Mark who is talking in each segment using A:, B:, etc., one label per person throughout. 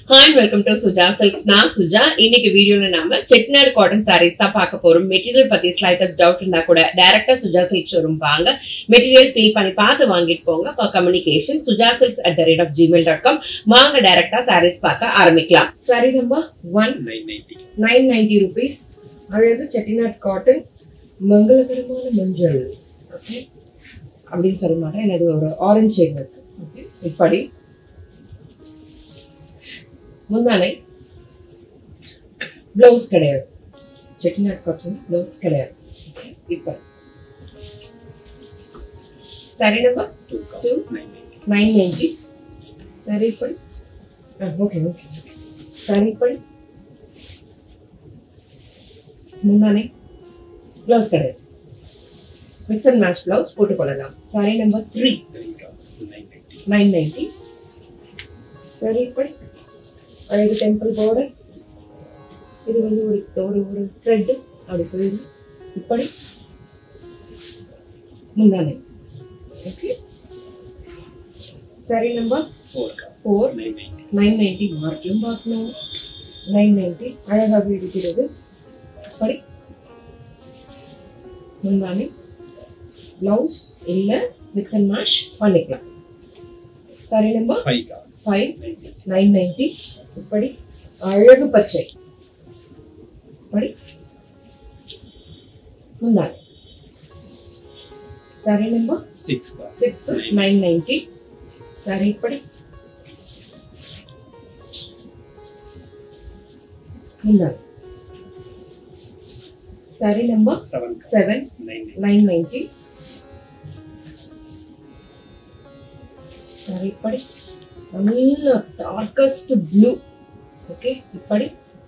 A: Hi welcome to Suja silks நான் சுஜா இன்னைக்கு வீடியோல நாம செட்டிநாடு காட்டன் சாரீஸ் தான் பார்க்க போறோம் மெட்டீரியல் பத்தி ஸ்லைட்டஸ்ட் டவுட் இருந்தா கூட டைரக்டா சுஜா சில்க் ஷோரூம் வாங்க மெட்டீரியல் ஃபீல் பண்ணி பார்த்து வாங்கிட்டு போங்க for communication Suja silks at the rate of gmail dot com வாங்க டைரக்டா சாரீஸ் பார்க்க ஆரம்பிக்கலாம் saree number one nine ninety rupees அழகு செட்டிநாட் காட்டன் மங்களகரமான மஞ்சள் ஓகே அப்படின்னு சொல்ல மாட்டேன் எனக்கு ஒரு ஆரஞ்சு ஷேட் இருக்கு ஓகே இப்படி முந்தானை ப்ளவுஸ் கிடையாது செட்டிநாட் காட்டன் ப்ளவுஸ் கிடையாது Okay, இப்ப சரி நம்பர் டூ நைன் நைன்டி சரி இப்படி ஓகே ஓகே சரி இப்படி முந்தானை ப்ளவுஸ் கிடையாது மிக்ஸ் அண்ட் மேட்ச் ப்ளவுஸ் போட்டுக்கொள்ளலாம் saree number three nine ninety சரி இப்படி அழகு டெம்பிள் பார்டர் இது வந்து ஒரு ஒரு ஒரு த்ரெட் அப்படி போயிடும் இப்படி முந்தானை ஓகே சரி நம்பர் ஃபோர் நைன் நைன்டி மார்க்கையும் பார்க்கணும் நைன் நைன்டி அழகாக இருக்கிறது இப்படி முந்தானை பிளவுஸ் இல்லை மிக்ஸ் அண்ட் மேஷ் பண்ணிக்கலாம் சரி நம்பர் ஃபைவ் நைன் நைன்டி இப்படி அழகு பச்சை இப்படி முந்தானை சரி நம்பர் சிக்ஸ் நைன் நைன்டி சரி இப்படி முந்தானை சரி நம்பர் செவன் நைன் நைன்டி சரி இப்படி நல்ல டார்கஸ்ட் ப்ளூ ஓகே இப்படி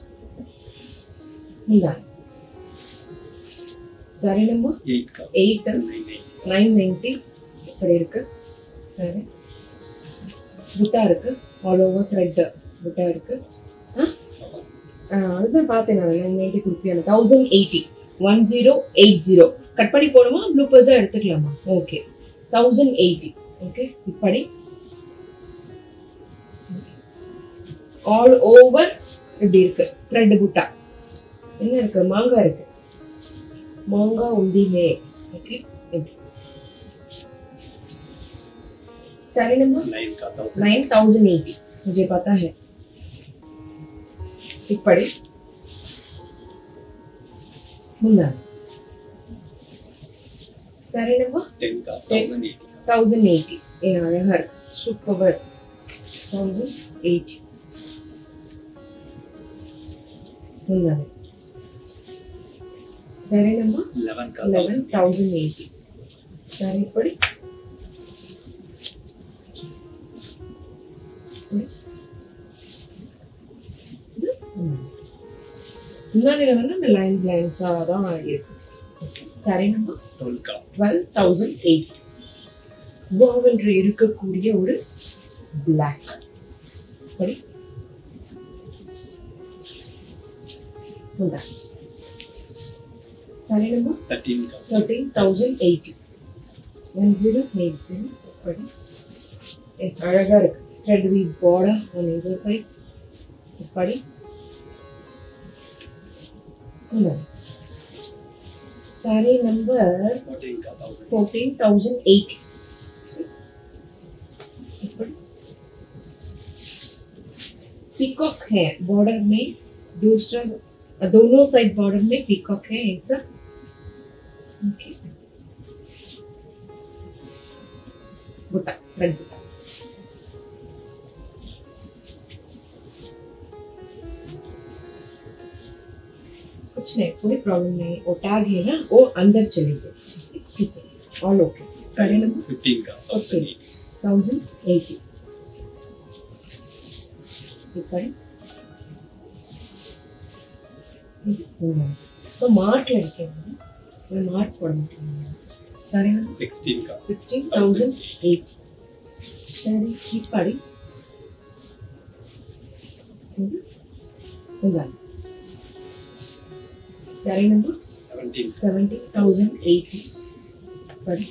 A: முந்தானை சரி நம்பர் எயிட் நைன் நைன்டி இப்படி இருக்கு சரி புட்டா இருக்கு ஆல் ஓவர் த்ரெட் புட்டா இருக்கு ஆ? ஆ, அதுதான் பார்த்தேன் நான் நைன் நைன்டி கொடுப்பியான thousand eighty one zero eight zero cut பண்ணி போடுமா ப்ளூ பர்ஸாக எடுத்துக்கலாமா ஓகே தௌசண்ட் எயிட்டி ஓகே இப்படி ஆல் ஓவர் இப்படி இருக்கு த்ரெட் புட்டா என்ன இருக்கு மாங்காய் இருக்கு மாங்காய் உண்டிலே ஓகே இப்படி saree number nine thousand eighty मुझे पता है एक पड़े मुन्ना सारे नंबर थाउजेंड एटी हर सुपर थाउजेंड एटी मुन्ना saree number eleven thousand eighty सारे पड़े முன்னாடியில் வந்து அந்த லைன்ஸ் லைன்ஸாக தான் இருக்கு சரி நம்ம டுவெல் தௌசண்ட் எயிட் கோவென்று இருக்கக்கூடிய ஒரு பிளாக் படி முந்தா சரி நம்ம thirteen thousand eighty one zero eight zero படி அழகாக இருக்கு த்ரெட் வீட் பார்டர் ஆன் இதர் சைட்ஸ் இப்படி saree number fourteen thousand eight peacock है बॉर्डर में दूसरा दोनों साइड बॉर्डर में पीकॉक है ऐसा ओके बुटा फ्रंट बुटा कुछ नहीं कोई प्रॉब्लम नहीं वो टैग है ना वो अंदर चले गए ठीक है all okay saree number thousand eighty तो मार्क लड़के मैं मार्क पढ़ सारे नंबर सिक्सटीन थाउजेंड एट सारे की पढ़ी saree number seventeen thousand eighty. But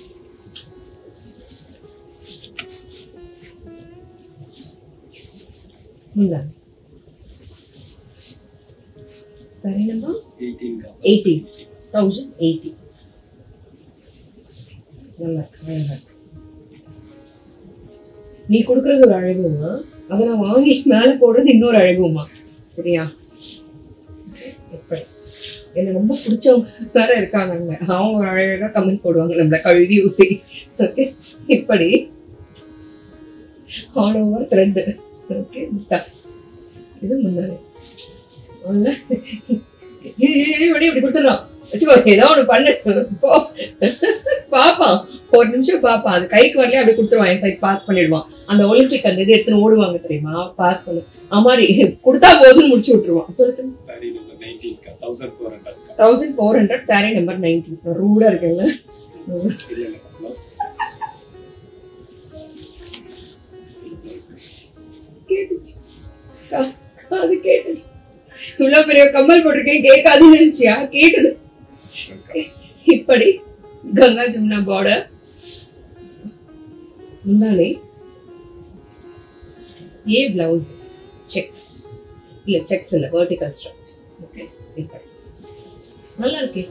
A: முந்தானை சரி நம்ம
B: எயிட்டீன்
A: எயிட்டி தௌசண்ட் எயிட்டி நல்லா இருக்கு, அழகா இருக்கு. நீ கொடுக்கறது ஒரு அழகுமா அதை நான் வாங்கி மேல போடுறது இன்னொரு அழகுமா சரியா எப்படி என்ன ரொம்ப பிடிச்சவங்க வேற இருக்காங்க அங்க அவங்க ஒரு அழகா கமெண்ட் போடுவாங்க நம்மள கழுவி ஊத்தி ஓகே இப்படி ஆல் ஓவர் த்ரெட் ஓகே இது முன்னாடி அவ்வளோ இப்படி இப்படி கொடுத்துடுறான் வச்சுக்கோ ஏதோ ஒன்று பண்ணு போ பாப்பான் ஒரு நிமிஷம் பாப்பான் அது கைக்கு வரலையே அப்படி கொடுத்துருவான் என் சைட் பாஸ் பண்ணிடுவான் அந்த ஒலிம்பிக் அந்த இது எடுத்துன்னு ஓடுவாங்க தெரியுமா பாஸ் பண்ணு அது மாதிரி கொடுத்தா போதும் முடிச்சு விட்டுருவான் சொல்லுங்க
B: saree number nineteen thousand four hundred
A: thousand four hundred saree number nineteen ரூடா இருக்குல்ல
B: இல்ல இல்ல blouse.
A: கேட்டுச்சு கா- காது கேட்டுச்சு இவ்வளவு பெரிய கம்மல் போட்டிருக்கேன் கேட்காதுன்னு நினைச்சியா கேட்டது இப்படி கங்கா ஜமுனா பார்டர் முந்தானே ஏ பிளவுஸ் செக்ஸ் இல்ல செக்ஸ் இல்ல வெர்டிகல் ஸ்ட்ரக்ஸ் ஓகே இப்படி நல்லா இருக்கே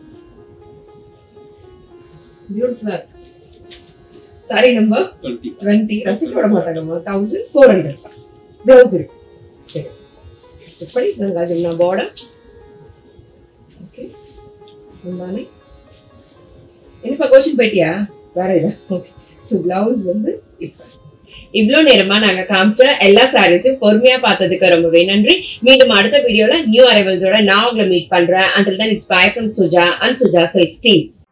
A: பியூட்டிஃபுல்லா இருக்கு சாரி நம்பர்
B: டுவெண்ட்டி
A: டுவெண்ட்டி ரசிக்க விட மாட்டாங்கம்மா தௌசண்ட் ஃபோர் ஹண்ட்ரட் பிளவுஸ் இருக்கு சரி இப்படி கங்கா ஜமுனா பார்டர் ஓகே முந்தானே என்னப்பா கோச்சிங் போயிட்டியா வேற இதா ஓகே பிளவுஸ் வந்து இப்போ இவ்வளோ நேரமா நாங்க காமிச்ச எல்லா சாரீஸும் பொறுமையா பார்த்ததுக்கு ரொம்பவே நன்றி மீண்டும் அடுத்த வீடியோல நியூ அரைவல்ஸோட நான் உங்களை மீட் பண்றேன் until then it's bye from Suja and Suja silk steam